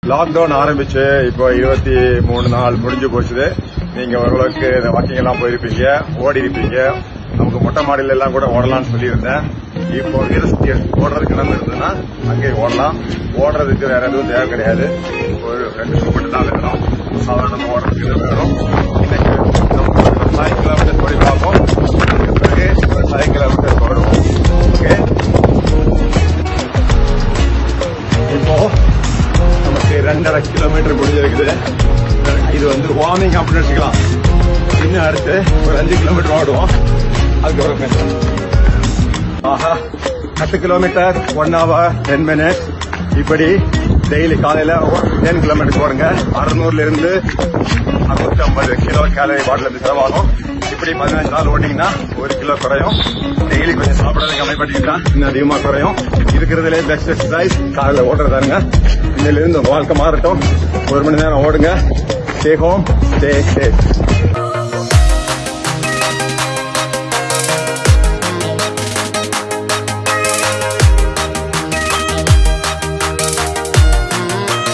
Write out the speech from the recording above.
lockdown ஆரம்பிச்சு இப்போ இருபத்தி மூணு நாள் முடிஞ்சு போச்சுது நீங்க ஓரளவுக்கு இந்த வாக்கிங் எல்லாம் போயிருப்பீங்க ஓடி இருப்பீங்க நமக்கு மொட்டை மாடியில எல்லாம் கூட ஓடலாம்னு சொல்லியிருந்தேன் இப்போ நியரஸ்ட் ஓடுறதுக்கு இடம் இருந்ததுன்னா அங்கே ஓடலாம் ஓடுறதுக்கு வேற எதுவும் தேவை கிடையாது ஒரு ரெண்டு கிலோமீட்டர் தான் வேணும் சாதாரணமா ஓடுறதுக்கு இது வேணும் இன்னைக்கு நம்ம ஒரு ஃபைவ் கிலோமீட்டர் ஓடி பார்ப்போம் அதுக்கு பிறகு ஒரு ஃபைவ் கிலோமீட்டர் ஓடுவோம் ஓகே இப்போ நமக்கு ரெண்டரை கிலோமீட்டர் முடிஞ்சிருக்குது இது வந்து வார்மிங் அப்படின்னு வச்சுக்கலாம் இன்னும் அடுத்து ஒரு அஞ்சு கிலோமீட்டர் ஓடுவோம் அதுக்கப்புறம் பேசலாம் ஆஹா பத்து kilometre one hour ten minutes இப்படி டெய்லி காலையில டென் கிலோமீட்டர் போடுங்க அறுநூறுல இருந்து அறுநூத்தி ஐம்பது கிலோ கேலரி பாட்டில் இருந்து செலவாகும் இப்படி பதினஞ்சு நாள் ஓட்டிங்கன்னா ஒரு கிலோ குறையும் டெய்லி கொஞ்சம் சாப்பிடறதை கம்மி பண்ணிக்கிட்டா இன்னும் அதிகமா குறையும் இருக்கிறதுலே பெஸ்ட் எக்ஸசைஸ் காலையில் ஓடுறதாருங்க இன்னிலிருந்து உங்க வாழ்க்கை மாறட்டும் ஒரு மணி நேரம் ஓடுங்க ஸ்டே ஹோம் ஸ்டே சேஃப்